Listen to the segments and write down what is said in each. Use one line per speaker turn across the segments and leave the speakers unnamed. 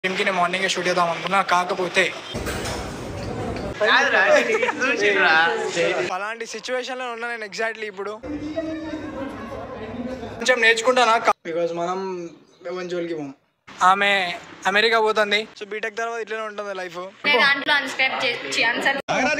జిమ్కి నేను morning shoot చేద్దాం అనుకున్నా కాకపోతే అలాంటి సిచ్యువేషన్లో ఉన్నా నేను ఎగ్జాక్ట్లీ ఇప్పుడు కొంచెం నేర్చుకుంటానా బికాజ్ మనం ఎవరి జోలికి పోం ఆమె అమెరికా పోతుంది సో బీటెక్ తర్వాత ఇట్లనే ఉంటుంది లైఫ్
నేను దాంట్లో అన్స్క్రైబ్ చేసి answer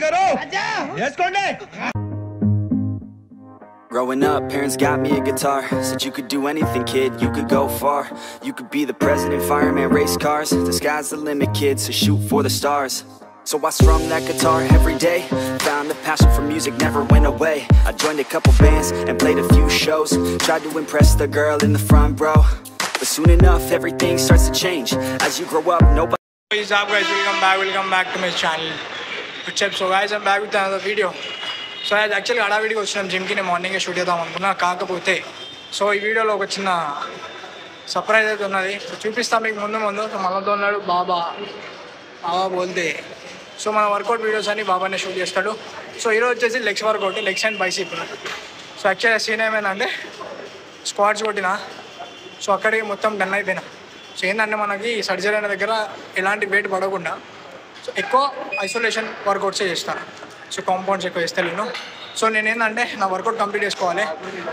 Growing up, parents got me a guitar. Said you could do anything, kid, you could go far. You could be the president, fireman, race cars. The sky's the limit, kid, so shoot for the stars. So I strummed that guitar every day. Found the passion for music never went away. I joined a couple bands and played a few shows. Tried to impress the girl in the front row. But soon enough, everything starts to change. As you grow up, nobody.
What's up guys, welcome back, welcome back to my channel. What's up, so guys, I'm back with another video. So అది యాక్చువల్గా హడావిడికి వచ్చినాం జిమ్కి నేను మార్నింగే shoot చేద్దాం అనుకున్నా కాకపోతే so ఈ వీడియోలో ఒక చిన్న సర్ప్రైజ్ అయితే ఉన్నది సో చూపిస్తాం మీకు ముందు ముందు సో మనతో ఉన్నాడు బాబా బాబా బోల్తే సో మన వర్కౌట్ వీడియోస్ అన్ని బాబానే షూట్ చేస్తాడు సో ఈరోజు వచ్చేసి legs workout legs and bicep so యాక్చువల్గా సీన్ ఏమైందంటే స్క్వాడ్స్ కొట్టిన సో అక్కడికి మొత్తం డన్ అయిపోయినా సో ఏంటంటే మనకి సర్జరీ అనే దగ్గర ఎలాంటి వెయిట్ పడకుండా సో ఎక్కువ ఐసోలేషన్ వర్కౌట్సే చేస్తాను సో కాంపౌండ్స్ ఎక్కువ చేస్తే నేను సో నేను ఏంటంటే నా వర్కౌట్ కంప్లీట్ చేసుకోవాలి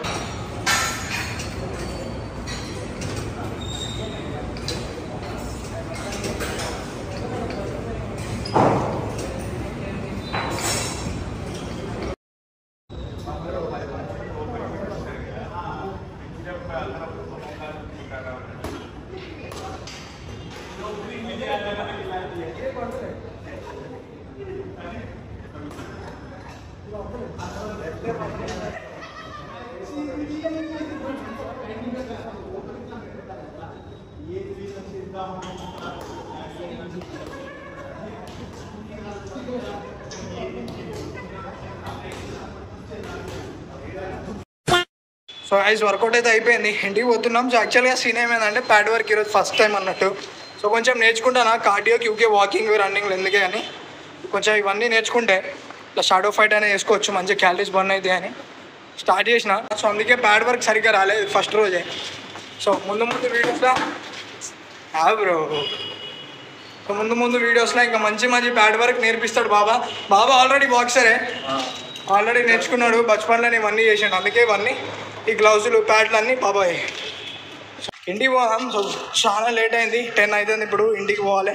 సో ఐస్ వర్కౌట్ అయితే అయిపోయింది ఇంటికి పోతున్నాం సో యాక్చువల్గా సీన్ ఏమైందంటే ప్యాడ్ వర్క్ ఈరోజు ఫస్ట్ టైం అన్నట్టు సో కొంచెం నేర్చుకుంటాను కార్డియోకి యూకే వాకింగ్ రన్నింగ్ ఎందుకే అని కొంచెం ఇవన్నీ నేర్చుకుంటే ఇట్లా షాడో ఫైట్ అనేది చేసుకోవచ్చు మంచిగా క్యాలరీస్ బర్న్ అయితే అని స్టార్ట్ చేసిన సో అందుకే ప్యాడ్ వర్క్ సరిగ్గా రాలేదు ఫస్ట్ రోజే సో ముందు ముందు వీడియోస్లో బ్రో సో ముందు ముందు వీడియోస్లో ఇంకా మంచి మంచి ప్యాడ్ వర్క్ నేర్పిస్తాడు బాబా బాబా ఆల్రెడీ బాక్సరే ఆల్రెడీ నేర్చుకున్నాడు బచ్పన్లో ఇవన్నీ చేసిండు అందుకే ఇవన్నీ ఈ గ్లౌజులు ప్యాడ్లు అన్నీ బాబాయ్ ఇంటికి పోదాం సో చాలా లేట్ అయింది టెన్ అవుతుంది ఇప్పుడు ఇంటికి పోవాలి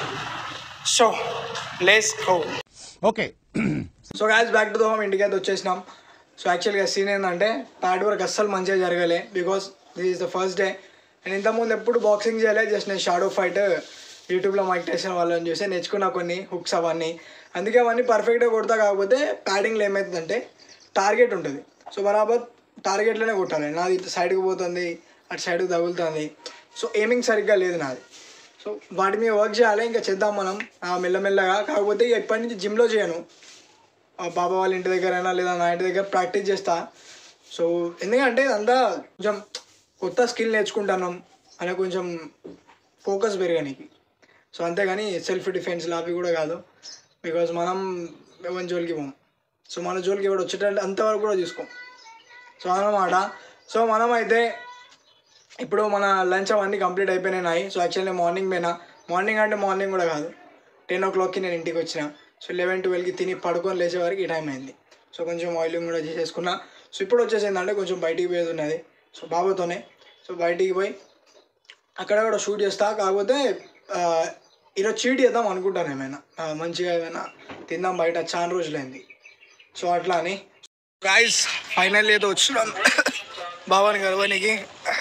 so let's go
okay
so guys back to the home ఇంటికి అయితే వచ్చేసినాం సో యాక్చువల్గా సీన్ ఏంటంటే ప్యాడ్ వర్క్ అస్సలు మంచిగా జరగలే because this is the first day నేను ఇంతకుముందు ఎప్పుడు బాక్సింగ్ చేయలేదు జస్ట్ నేను షాడో ఫైట్ యూట్యూబ్లో మైక్ టెస్ట్ వాళ్ళని చూసి నేర్చుకున్నా కొన్ని హుక్స్ అవన్నీ అందుకే అవన్నీ పర్ఫెక్ట్గా కొడతా కాకపోతే ప్యాడింగ్లో ఏమవుతుందంటే టార్గెట్ ఉంటుంది సో బరాబర్ టార్గెట్లోనే కొట్టాలి నాది ఇటు సైడ్కి పోతుంది అటు సైడ్కి తగులుతుంది సో ఎయిమింగ్ సరిగ్గా లేదు నాది సో వాటి మీద వర్క్ చేయాలి ఇంకా చేద్దాం మనం ఆ, మెల్లమెల్లగా కాకపోతే ఇక ఇప్పటి నుంచి జిమ్లో చేయను ఆ బాబా వాళ్ళ ఇంటి దగ్గర అయినా లేదా నా ఇంటి దగ్గర ప్రాక్టీస్ చేస్తా సో ఎందుకంటే అంతా కొంచెం కొత్త స్కిల్ నేర్చుకుంటున్నాం అనే కొంచెం ఫోకస్ పెరగనికి సో అంతేగాని సెల్ఫ్ డిఫెన్స్ అవి కూడా కాదు బికాజ్ మనం ఎవరి జోలికి పోం సో మన జోలికి ఎవరు వచ్చేటట్టు అంతవరకు కూడా చూసుకోం సో అన్నమాట సో మనం అయితే ఇప్పుడు మన లంచ్ అవన్నీ కంప్లీట్ అయిపోయినాయి సో యాక్చువల్లీ మార్నింగ్ పోయినా మార్నింగ్ అంటే మార్నింగ్ కూడా కాదు టెన్ ఓ క్లాక్కి నేను ఇంటికి వచ్చిన సో లెవెన్ ట్వెల్వ్కి తిని పడుకొని లేచే వరకు ఈ టైం అయింది సో కొంచెం ఆయిలింగ్ కూడా చేసేసుకున్నా సో ఇప్పుడు వచ్చేసిందంటే కొంచెం బయటికి పోయేది ఉన్నది సో బాబుతోనే సో బయటికి పోయి అక్కడ కూడా షూట్ చేస్తా కాకపోతే ఆ, ఈరోజు చీట్ చేద్దాం అనుకుంటాను ఏమైనా ఆ, మంచిగా ఏమైనా తిందాం బయట చాలా రోజులైంది సో అట్లా అని గాయస్ ఫైనల్ ఏదో వచ్చినాం బాబాని గర్వానికి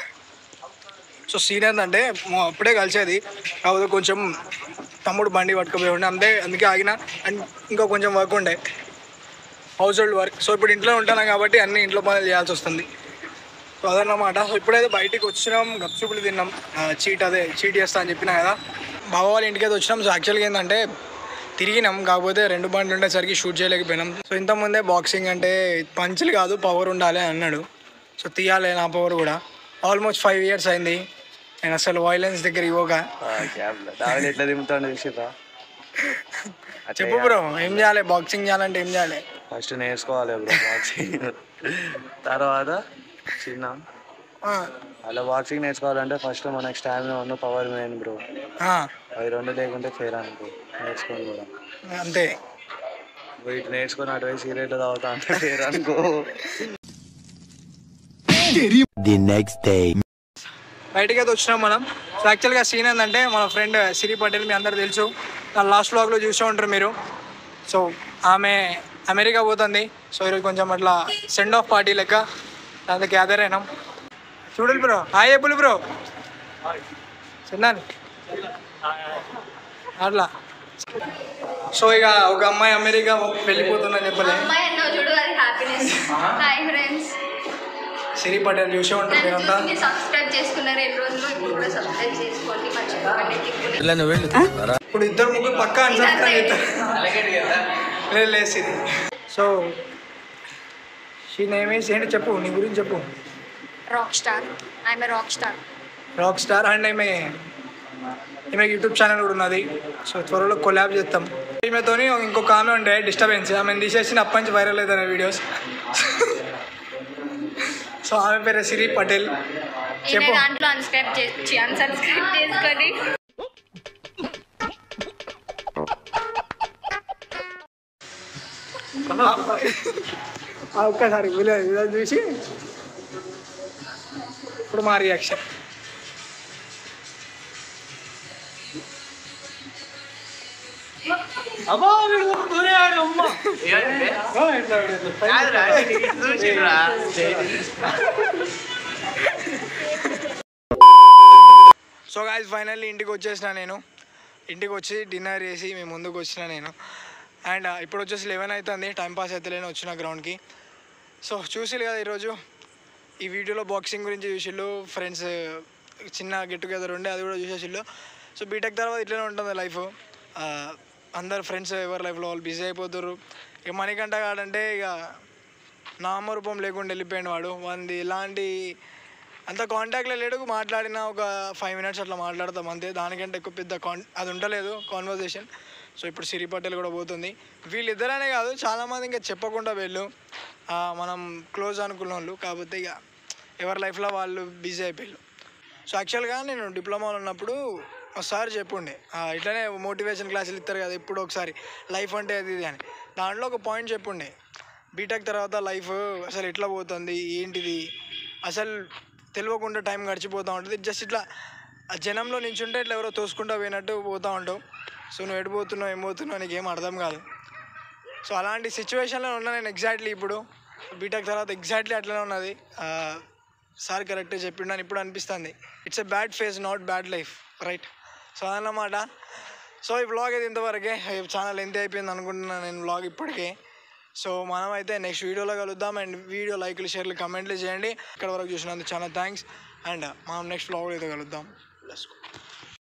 సో సీన్ ఏంటంటే మా అప్పుడే కలిసేది కాకపోతే కొంచెం తమ్ముడు బండి పట్టుకుపోయి ఉండే అంతే అందుకే ఆగిన అండ్ ఇంకా కొంచెం వర్క్ ఉండే హౌస్ హోల్డ్ వర్క్ సో ఇప్పుడు ఇంట్లో ఉంటాను కాబట్టి అన్ని ఇంట్లో పనులు చేయాల్సి వస్తుంది సో అదన్నమాట సో ఇప్పుడైతే బయటికి వచ్చినాం గప్చుపులు తిన్నాం ఆ, చీట్ అదే చీట్ చేస్తా అని చెప్పిన కదా బాబా వాళ్ళ ఇంటికి అయితే వచ్చినాం సో యాక్చువల్గా ఏంటంటే తిరిగినాం కాకపోతే రెండు బండ్లు ఉండేసరికి షూట్ చేయలేకపోయినాం సో ఇంతకుముందే బాక్సింగ్ అంటే పంచులు కాదు పవర్ ఉండాలి అని అన్నాడు సో తీయాలి నా పవర్ కూడా ఆల్మోస్ట్ ఫైవ్ ఇయర్స్ అయింది నేను అసలు వైలెన్స్ దగ్గర ఇవ్వగా
దావెన్ ఎట్లా దిగుతాడు చూసిరా
చెప్పు బ్రో ఏం చేయాలి బాక్సింగ్ చేయాలంటే ఏం చేయాలి
ఫస్ట్ నేర్చుకోవాలి బ్రో బాక్సింగ్ తర్వాత చిన్న
ఆ,
అలా బాక్సింగ్ నేర్చుకోవాలంటే ఫస్ట్ మనకి స్టామినా ఉన్న పవర్ మెయిన్ బ్రో
ఆ,
అవి రెండు లేకుంటే ఫెయిల్ అనుకో నేర్చుకొని కూడా
అంతే
వీటి నేర్చుకొని అటు పోయి సీరియట్ తాగుతా అంటే ఫెయిల్ అనుకో
The next day.
బయటకి అయితే వచ్చినాం మనం సో యాక్చువల్గా సీన్ ఏంటంటే మన ఫ్రెండ్ సిరి పటేల్ మీ అందరు తెలుసు నా లాస్ట్ వ్లాగ్లో చూసే ఉంటారు మీరు సో ఆమె అమెరికా పోతుంది సో ఈరోజు కొంచెం అట్లా సెండ్ ఆఫ్ పార్టీ లెక్క దాంతో గ్యాదర్ అయినాం చూడాలి బ్రో హాయ్ ఎప్పుడు బ్రో చిన్నాను అట్లా సో ఇక ఒక అమ్మాయి అమెరికా వెళ్ళిపోతుందని చెప్పలే
అమ్మాయి అన్నావు చూడు అది happiness hi friends
Siri Patel చూసే ఉంటారు మీరంతా
నన్ను సబ్స్క్రైబ్ చేసుకున్నారు ఎన్ని రోజులు ఇప్పుడు కూడా సబ్స్క్రైబ్ చేసుకోండి మర్చిపోకండి టిప్పుని
ఇప్పుడు ఇద్దరు ముగ్గురు పక్కా అన్సబ్స్క్రైబ్ చేస్తారు లేదు లేదు Siri so she name is ఏంటి చెప్పు నీ గురించి చెప్పు
rock star I'm rock star
rock star and ఈమె ఈమె యూట్యూబ్ ఛానల్ కూడా ఉన్నది సో త్వరలో కొలాబ్ చేస్తాం ఈమెతోని ఇంకొక ఆమె ఉండే డిస్టర్బెన్స్ ఆమె తీసేసి అప్పటి నుంచి వైరల్ అవుతాయి వీడియోస్ సో ఆమె పేరు సిరి పటేల్
ఈయన
చెప్పు
దాంట్లో అన్స్క్రైబ్ చేసి అన్సబ్స్క్రైబ్ చేసుకొని
ఆ ఒక్కసారి వీళ్ళ వీళ్ళ చూసి ఇప్పుడు మా రియాక్షన్ సో గాయస్ ఫైనల్లీ ఇంటికి వచ్చేసిన నేను ఇంటికి వచ్చి డిన్నర్ చేసి మేము ముందుకు వచ్చిన నేను అండ్ ఇప్పుడు వచ్చేసి లెవెన్ అవుతుంది టైం పాస్ అయితే లేని వచ్చిన గ్రౌండ్కి సో చూసిరు కదా ఈరోజు ఈ వీడియోలో బాక్సింగ్ గురించి చూసిళ్ళు ఫ్రెండ్స్ చిన్న గెట్ టుగెదర్ ఉండే అది కూడా చూసేసిళ్ళు సో బీటెక్ తర్వాత ఇట్లనే ఉంటుంది లైఫ్ అందరు ఫ్రెండ్స్ ఎవరి లైఫ్లో వాళ్ళు బిజీ అయిపోతారు ఇక మణికంట కాడంటే ఇక నామరూపం లేకుండా వెళ్ళిపోయాడు వాడు వాడిది ఎలాంటి అంత కాంటాక్ట్లో లేడు మాట్లాడిన ఒక ఫైవ్ మినిట్స్ అట్లా మాట్లాడతాం అంతే దానికంటే ఎక్కువ పెద్ద కాన్ అది ఉండలేదు కాన్వర్జేషన్ సో ఇప్పుడు సిరి పటేల్ కూడా పోతుంది వీళ్ళిద్దరనే కాదు చాలామంది ఇంకా చెప్పకుండా వెళ్ళు ఆ, మనం క్లోజ్ అనుకున్న వాళ్ళు కాకపోతే ఇక ఎవరి లైఫ్లో వాళ్ళు బిజీ అయిపోయారు సో యాక్చువల్గా నేను డిప్లొమాలో ఉన్నప్పుడు ఒకసారి చెప్పుండే ఆ, ఇట్లనే మోటివేషన్ క్లాసులు ఇస్తారు కదా ఎప్పుడు ఒకసారి లైఫ్ అంటే అది ఇది అని దాంట్లో ఒక పాయింట్ చెప్పుండే బీటెక్ తర్వాత లైఫ్ అసలు ఎట్లా పోతుంది ఏంటిది అసలు తెలియకుండా టైం గడిచిపోతూ ఉంటుంది జస్ట్ ఇట్లా ఆ జనంలో నించుంటే ఇట్లా ఎవరో తోసుకుంటూ పోయినట్టు పోతూ ఉంటావు సో నువ్వు ఎటు పోతున్నావు ఏం పోతున్నావు నీకు ఏం అర్థం కాదు సో అలాంటి సిచ్యువేషన్లో ఉన్నా నేను ఎగ్జాక్ట్లీ ఇప్పుడు బీటెక్ తర్వాత ఎగ్జాక్ట్లీ అట్లనే ఉన్నది ఆ, సార్ కరెక్టే చెప్పిండని ఇప్పుడు అనిపిస్తుంది it's a bad phase not bad life right so అదన్నమాట సో ఈ వ్లాగ్ అయితే ఇంతవరకే ఛానల్ ఎంత అయిపోయింది అనుకుంటున్నాను నేను వ్లాగ్ ఇప్పటికే సో మనం అయితే నెక్స్ట్ వీడియోలో కలుద్దాం అండ్ వీడియో లైక్లు షేర్లు కమెంట్లు చేయండి ఇక్కడ వరకు చూసినందుకు చాలా థ్యాంక్స్ అండ్ మనం నెక్స్ట్ వ్లాగ్ అయితే కలుద్దాం లెట్స్ గో